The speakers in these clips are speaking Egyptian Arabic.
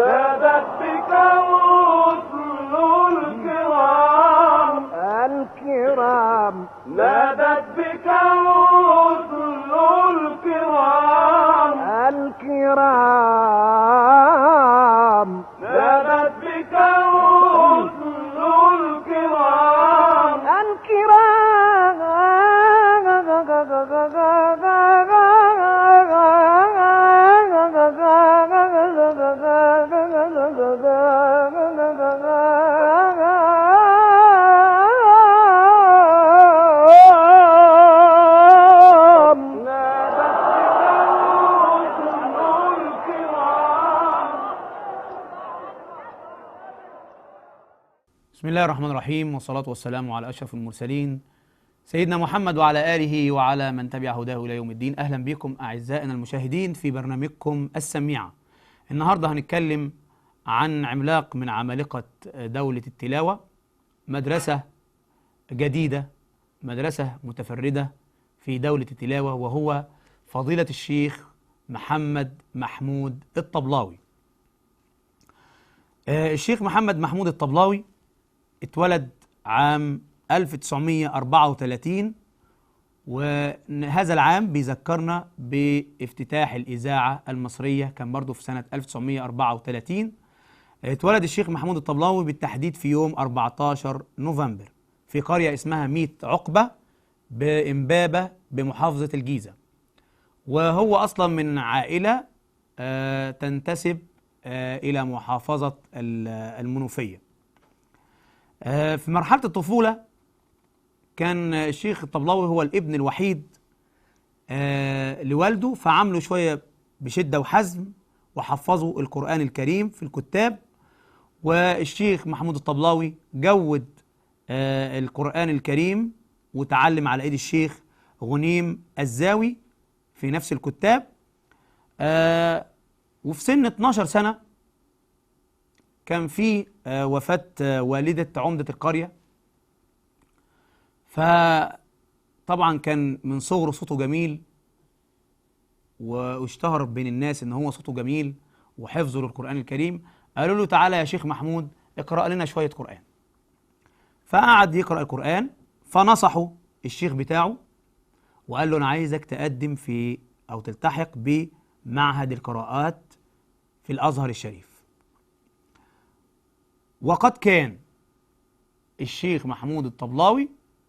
نادت بك رسل الكرام الكرام نادت بك رسل الكرام الكرام نادت بك رسل الكرام الكرام نادت بك رسل الكرام بسم الله الرحمن الرحيم والصلاة والسلام على أشرف المرسلين سيدنا محمد وعلى آله وعلى من تبع هداه إلى يوم الدين أهلا بكم أعزائنا المشاهدين في برنامجكم السميعة النهاردة هنتكلم عن عملاق من عمالقة دولة التلاوة مدرسة جديدة مدرسة متفردة في دولة التلاوة وهو فضيلة الشيخ محمد محمود الطبلاوي آه، الشيخ محمد محمود الطبلاوي اتولد عام 1934 وهذا العام بيذكرنا بافتتاح الإذاعة المصرية كان برضه في سنة 1934 اتولد الشيخ محمود الطبلاوي بالتحديد في يوم 14 نوفمبر في قرية اسمها ميت عقبة بإمبابة بمحافظة الجيزة وهو أصلا من عائلة آه، تنتسب آه، إلى محافظة ال- المنوفية آه، في مرحلة الطفولة كان الشيخ الطبلاوي هو الابن الوحيد آه، لوالده فعملوا شوية بشدة وحزم وحفظوا القرآن الكريم في الكتاب والشيخ محمود الطبلاوي جود آه، القرآن الكريم وتعلم على ايد الشيخ غنيم الزاوي في نفس الكتاب آه، وفي سن 12 سنة كان في آه، وفاة آه، والدة عمدة القرية فطبعا كان من صغره صوته جميل و- واشتهر بين الناس ان هو صوته جميل وحفظه للقرآن الكريم قالوا له تعالى يا شيخ محمود اقرأ لنا شوية قرآن فقعد يقرأ القرآن فنصحه الشيخ بتاعه وقال له انا عايزك تقدم في او تلتحق بمعهد القراءات في الازهر الشريف وقد كان الشيخ محمود الطبلاوي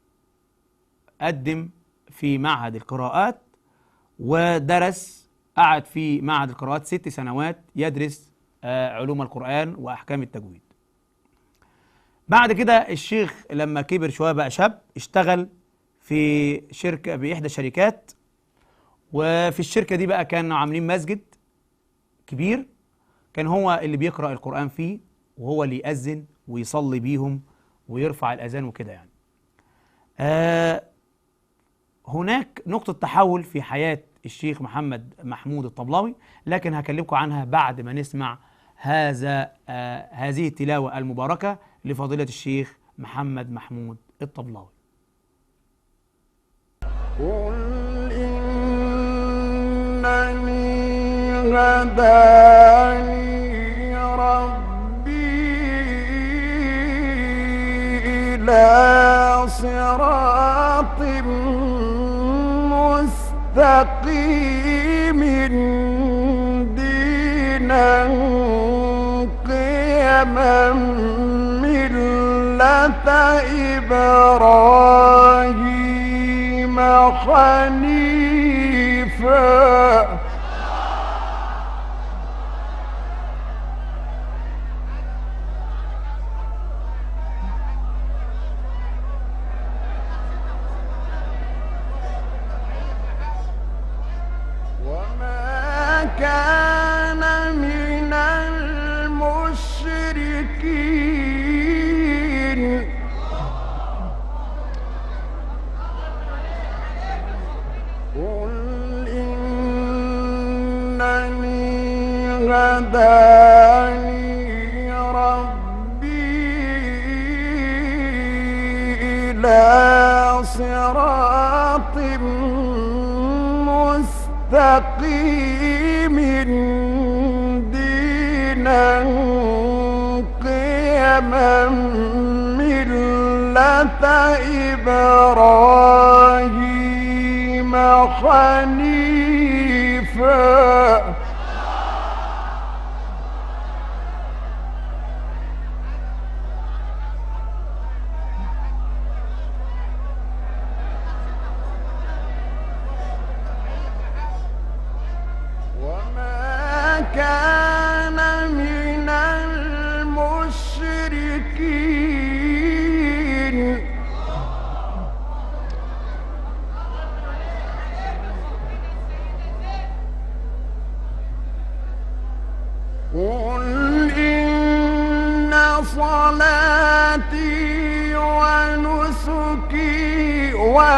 قدم في معهد القراءات ودرس قعد في معهد القراءات ست سنوات يدرس آه، علوم القرآن وأحكام التجويد بعد كده الشيخ لما كبر شوية بقى شاب اشتغل في شركة بإحدى الشركات وفي الشركة دي بقى كانوا عاملين مسجد كبير كان هو اللي بيقرأ القرآن فيه وهو اللي يأذن ويصلي بيهم ويرفع الأذان وكده يعني آه هناك نقطة تحول في حياة الشيخ محمد محمود الطبلاوي لكن هكلمكم عنها بعد ما نسمع هذا آه هذه التلاوة المباركة لفضيلة الشيخ محمد محمود الطبلاوي قل إنني هداني ربي إلى صراط مستقيم دينا قيما ملة إبراهيم حنيفا وما كان من المشركين قل إنني هداني ربي إلى صراط مستقيم دينا قيما ملة إبراهيم حنيفا وما كان من المشركين قل إن صلاتي ونسكي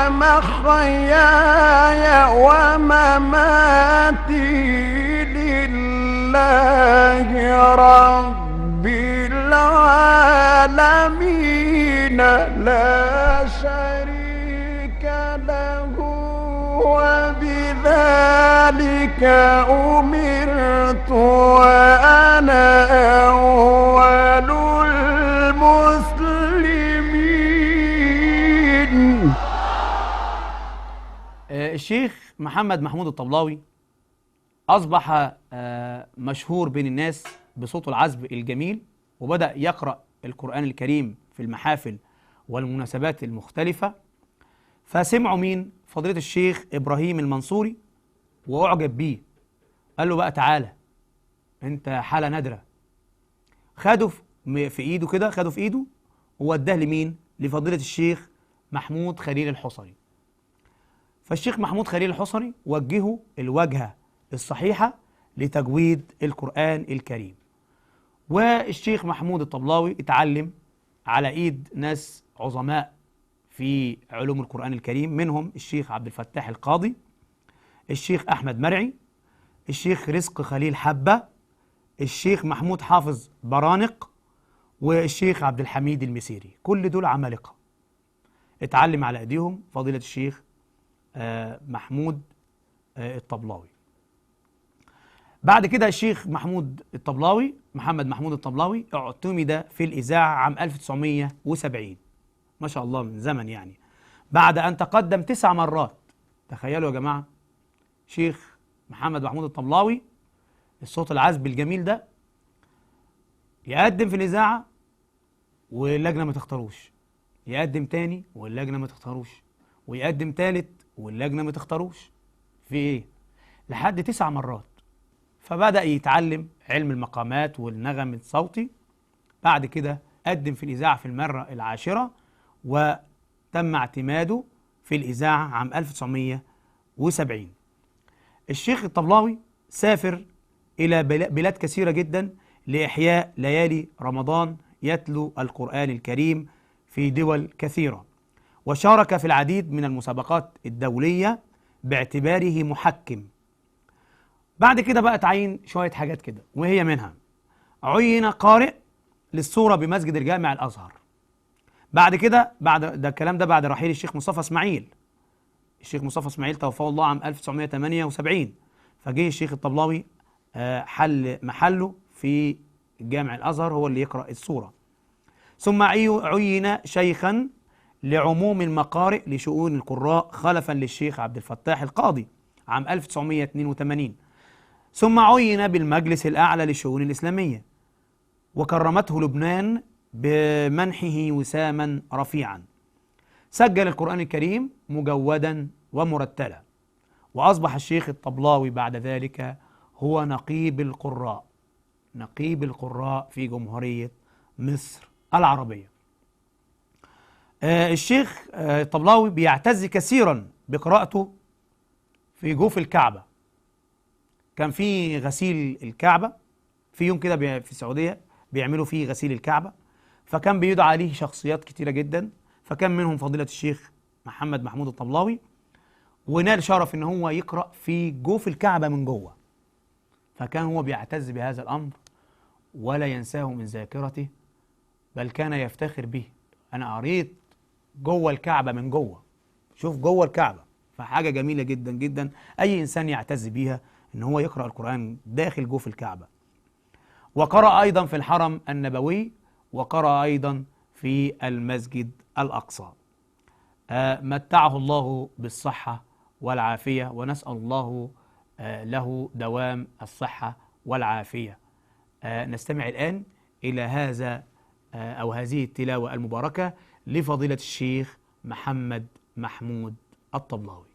ومحياي ومماتي لله رب العالمين لا شريك له وبذلك أمرت وأنا أول المسلمين آه، الشيخ محمد محمود الطبلاوي أصبح آه، مشهور بين الناس بصوته العذب الجميل وبدأ يقرأ القرآن الكريم في المحافل والمناسبات المختلفة فسمعوا مين؟ فضيلة الشيخ إبراهيم المنصوري وأعجب بيه قال له بقى تعالى أنت حالة نادرة خده في- م- في إيده كده خده في إيده ووداه لمين؟ لفضيلة الشيخ محمود خليل الحصري فالشيخ محمود خليل الحصري وجهه الوجهة الصحيحة لتجويد القرآن الكريم والشيخ محمود الطبلاوي اتعلم على ايد ناس عظماء في علوم القرآن الكريم منهم الشيخ عبد الفتاح القاضي الشيخ أحمد مرعي الشيخ رزق خليل حبة الشيخ محمود حافظ برانق والشيخ عبد الحميد المسيري كل دول عمالقة اتعلم على ايديهم فضيلة الشيخ آه، محمود آه، الطبلاوي بعد كده الشيخ محمود الطبلاوي محمد محمود الطبلاوي اعتمد في الإذاعة عام 1970 ما شاء الله من زمن يعني بعد أن تقدم تسع مرات تخيلوا يا جماعة شيخ محمد محمود الطبلاوي الصوت العذب الجميل ده يقدم في الإذاعة واللجنة ما تختاروش يقدم تاني واللجنة ما تختاروش ويقدم تالت واللجنة ما تختاروش في ايه لحد تسع مرات فبدأ يتعلم علم المقامات والنغم الصوتي بعد كده قدم في الإذاعة في المرة العاشرة وتم اعتماده في الإذاعة عام 1970 الشيخ الطبلاوي سافر إلى بلا- بلاد كثيرة جدا لإحياء ليالي رمضان يتلو القرآن الكريم في دول كثيرة وشارك في العديد من المسابقات الدولية باعتباره محكم بعد كده بقى تعين شوية حاجات كده وهي منها عين قارئ للصورة بمسجد الجامع الأزهر بعد كده بعد ده الكلام ده بعد رحيل الشيخ مصطفى اسماعيل الشيخ مصطفى اسماعيل توفاه الله عام 1978 فجه الشيخ الطبلاوي آه، حل محله في جامع الازهر هو اللي يقرا السوره ثم عي- عين شيخا لعموم المقارئ لشؤون القراء خلفا للشيخ عبد الفتاح القاضي عام 1982 ثم عين بالمجلس الاعلى للشؤون الاسلاميه وكرمته لبنان بمنحه وساما رفيعا سجل القرآن الكريم مجودا ومرتلا وأصبح الشيخ الطبلاوي بعد ذلك هو نقيب القراء نقيب القراء في جمهورية مصر العربية آه الشيخ آه الطبلاوي بيعتز كثيرا بقراءته في جوف الكعبة كان في غسيل الكعبة في يوم كده بي- في السعودية بيعملوا فيه غسيل الكعبة فكان بيدعى عليه شخصيات كتيرة جدا فكان منهم فضيلة الشيخ محمد محمود الطبلاوي ونال شرف ان هو يقرأ في جوف الكعبة من جوه فكان هو بيعتز بهذا الأمر ولا ينساه من ذاكرته بل كان يفتخر به أنا قريت جوه الكعبة من جوه شوف جوه الكعبة فحاجة جميلة جدا جدا أي إنسان يعتز بيها إن هو يقرأ القرآن داخل جوف الكعبة وقرأ أيضا في الحرم النبوي وقرأ أيضا في المسجد الأقصى آه، متعه الله بالصحة والعافية ونسأل الله آه، له دوام الصحة والعافية آه، نستمع الآن إلى هذا آه، أو هذه التلاوة المباركة لفضيلة الشيخ محمد محمود الطبلاوي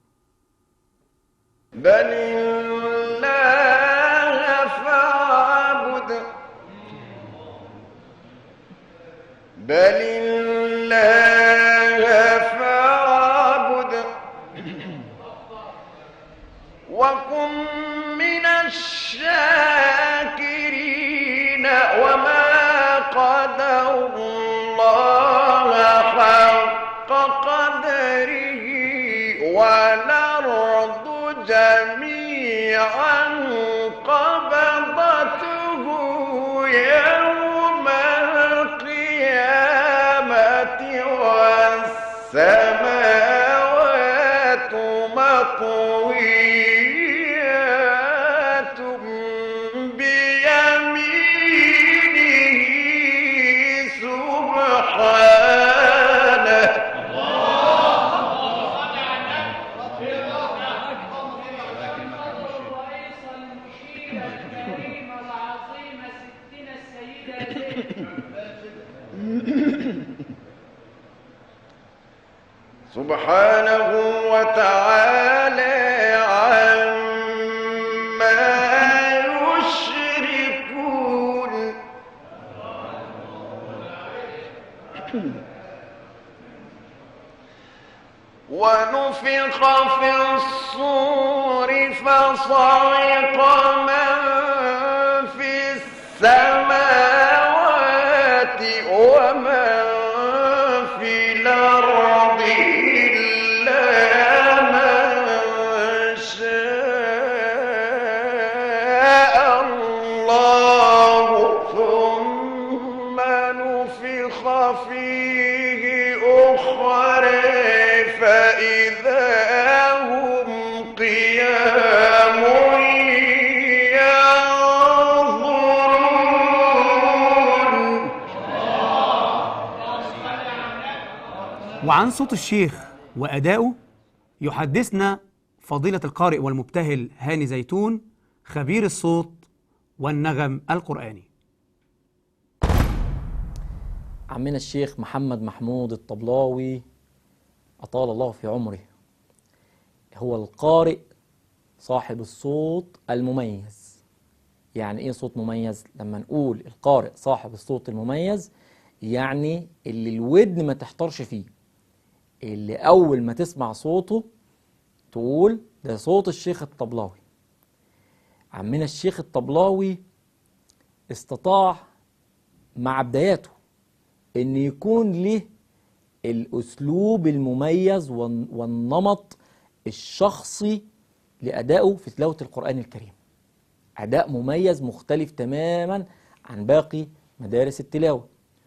بل الله فاعبد بل الله فاعبد وكن من الشاكرين وما قدر الله حق قدره والأرض جميعا قبضته يوم القيامة والسماوات مطويات بيمينه سبحانه الرئيس المشير الكريم العظيم ستنا السيدة زينب سبحانه وتعالى عما يشركون ونفخ في الصور فصعق من في السماوات ومن في الأرض إلا من شاء الله ثم نفخ فيه أخرى فإذا هم قيام ينظرون وعن صوت الشيخ وأدائه يحدثنا فضيلة القارئ والمبتهل هاني زيتون خبير الصوت والنغم القرآني عمنا الشيخ محمد محمود الطبلاوي أطال الله في عمره هو القارئ صاحب الصوت المميز يعني ايه صوت مميز لما نقول القارئ صاحب الصوت المميز يعني اللي الودن ما تحترش فيه اللي اول ما تسمع صوته تقول ده صوت الشيخ الطبلاوي عمنا الشيخ الطبلاوي استطاع مع بداياته ان يكون له الاسلوب المميز والن- والنمط الشخصي لادائه في تلاوه القران الكريم اداء مميز مختلف تماما عن باقي مدارس التلاوه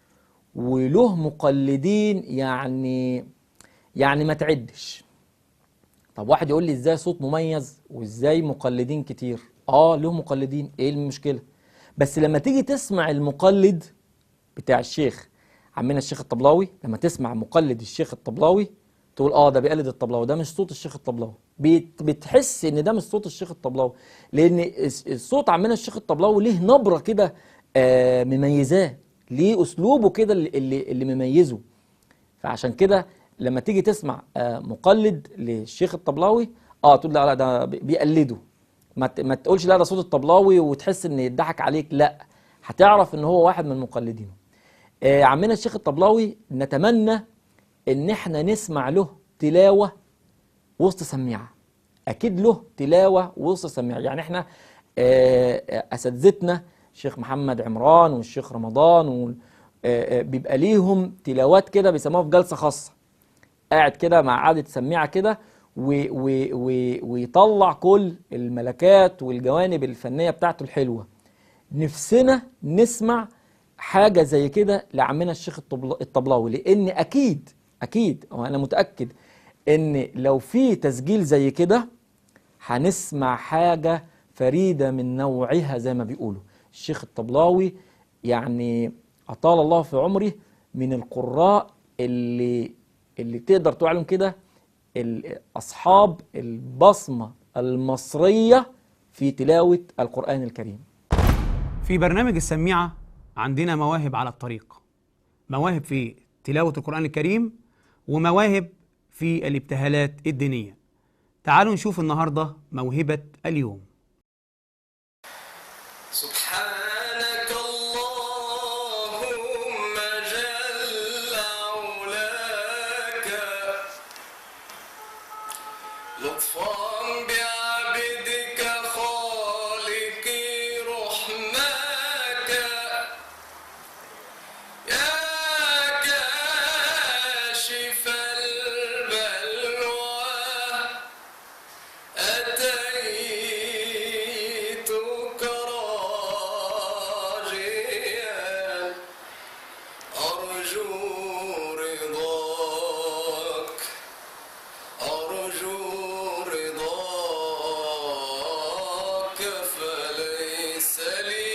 وله مقلدين يعني يعني ما تعدش طب واحد يقول لي ازاي صوت مميز وازاي مقلدين كتير اه له مقلدين ايه المشكله بس لما تيجي تسمع المقلد بتاع الشيخ عمنا الشيخ الطبلاوي لما تسمع مقلد الشيخ الطبلاوي تقول اه ده بيقلد الطبلاوي ده مش صوت الشيخ الطبلاوي بت- بتحس ان ده مش صوت الشيخ الطبلاوي لان الس- الصوت عمنا الشيخ الطبلاوي ليه نبره كده آه مميزاه ليه اسلوبه كده اللي, اللي, اللي مميزه فعشان كده لما تيجي تسمع آه مقلد للشيخ الطبلاوي اه تقول لا لا ده بي- بيقلده ما ت- ما تقولش لا ده صوت الطبلاوي وتحس ان يضحك عليك لا هتعرف ان هو واحد من مقلدينه آه عمنا الشيخ الطبلاوي نتمنى ان احنا نسمع له تلاوه وسط سميعه اكيد له تلاوه وسط سميعه يعني احنا آه، آه، اساتذتنا الشيخ محمد عمران والشيخ رمضان و- آه، آه، بيبقى ليهم تلاوات كده بيسموها في جلسه خاصه قاعد كده مع قعده سميعه كده و- و- و- ويطلع كل الملكات والجوانب الفنيه بتاعته الحلوه نفسنا نسمع حاجه زي كده لعمنا الشيخ الطبل- الطبلاوي لان اكيد اكيد وانا متاكد ان لو في تسجيل زي كده هنسمع حاجه فريده من نوعها زي ما بيقولوا الشيخ الطبلاوي يعني أطال الله في عمره من القراء اللي اللي تقدر تعلم كده ال- أصحاب البصمة المصرية في تلاوة القرآن الكريم في برنامج السميعة عندنا مواهب على الطريق مواهب في تلاوة القرآن الكريم ومواهب في الابتهالات الدينية تعالوا نشوف النهاردة موهبة اليوم سبحانك اللهم جل علاك لطفا بعبدك خالقي رحماك يا كاشف البلوى أتيتك راجيا أرجو رضاك أرجو رضاك فليس لي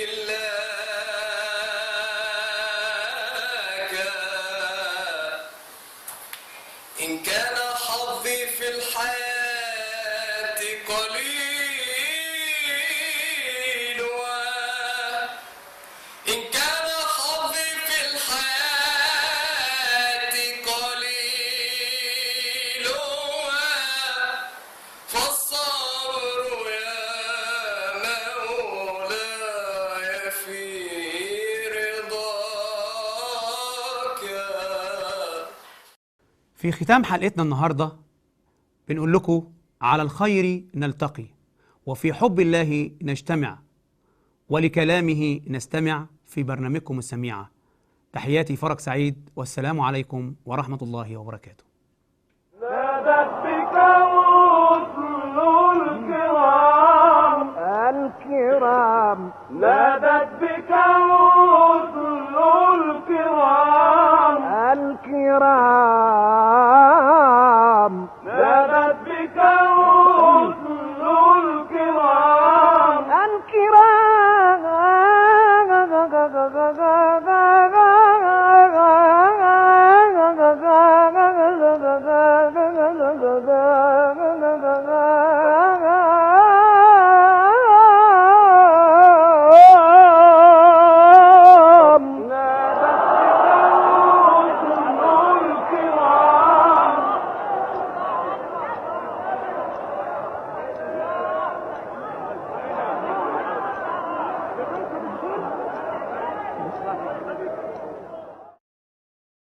إلاك إن كان حظي في الحياة قليل إن كان حظي في الحياة قليل فالصبر يا مولاي في رضاك في ختام حلقتنا النهاردة بنقول لكم على الخير نلتقي وفي حب الله نجتمع ولكلامه نستمع في برنامجكم السميعة تحياتي فرج سعيد والسلام عليكم ورحمة الله وبركاته نادت بك رسل الكرام الكرام نادت بك رسل الكرام الكرام